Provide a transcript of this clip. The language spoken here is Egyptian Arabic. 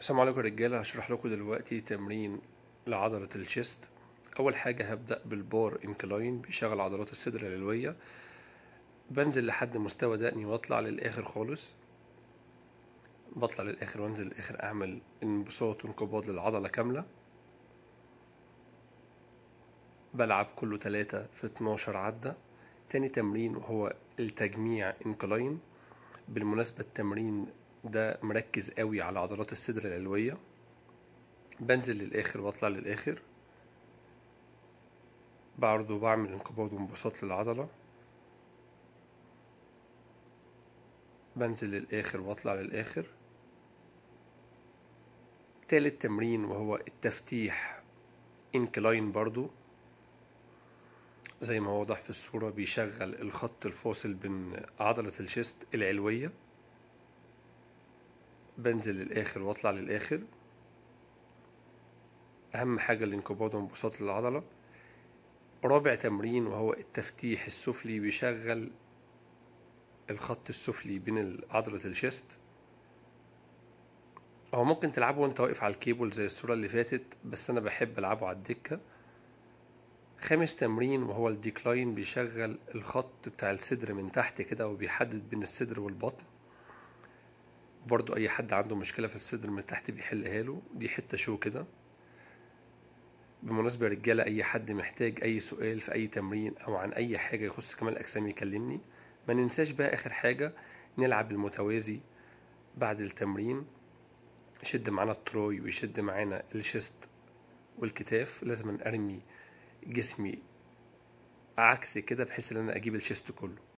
السلام عليكم يا رجاله هشرح لكم دلوقتي تمرين لعضله الشيست اول حاجه هبدا بالبار انكلاين بيشغل عضلات الصدر العلويه بنزل لحد مستوى دقني واطلع للاخر خالص بطلع للاخر وانزل للاخر اعمل انبساط وانقباض للعضله كامله بلعب كله تلاتة في 12 عدة تاني تمرين وهو التجميع انكلاين بالمناسبة التمرين ده مركز قوي على عضلات الصدر العلوية بنزل للآخر واطلع للآخر برضه بعمل انقباض وانبساط للعضلة بنزل للآخر واطلع للآخر تالت تمرين وهو التفتيح انكلاين برضو زي ما واضح في الصورة بيشغل الخط الفاصل بين عضلة الشيست العلوية بنزل للآخر واطلع للآخر أهم حاجة الانقباض وانبساط للعضلة رابع تمرين وهو التفتيح السفلي بيشغل الخط السفلي بين عضلة الشيست هو ممكن تلعبه وانت واقف على الكيبل زي الصورة اللي فاتت بس أنا بحب ألعبه على الدكة خامس تمرين وهو الديكلاين بيشغل الخط بتاع الصدر من تحت كده وبيحدد بين الصدر والبطن برضو اي حد عنده مشكله في الصدر من تحت بيحلها له دي حته شو كده بالمناسبه يا رجاله اي حد محتاج اي سؤال في اي تمرين او عن اي حاجه يخص كمال الاجسام يكلمني ما ننساش بقى اخر حاجه نلعب المتوازي بعد التمرين يشد معانا التروي ويشد معانا الشيست والكتاف لازم ارمي جسمي عكس كده بحيث ان انا اجيب الشيست كله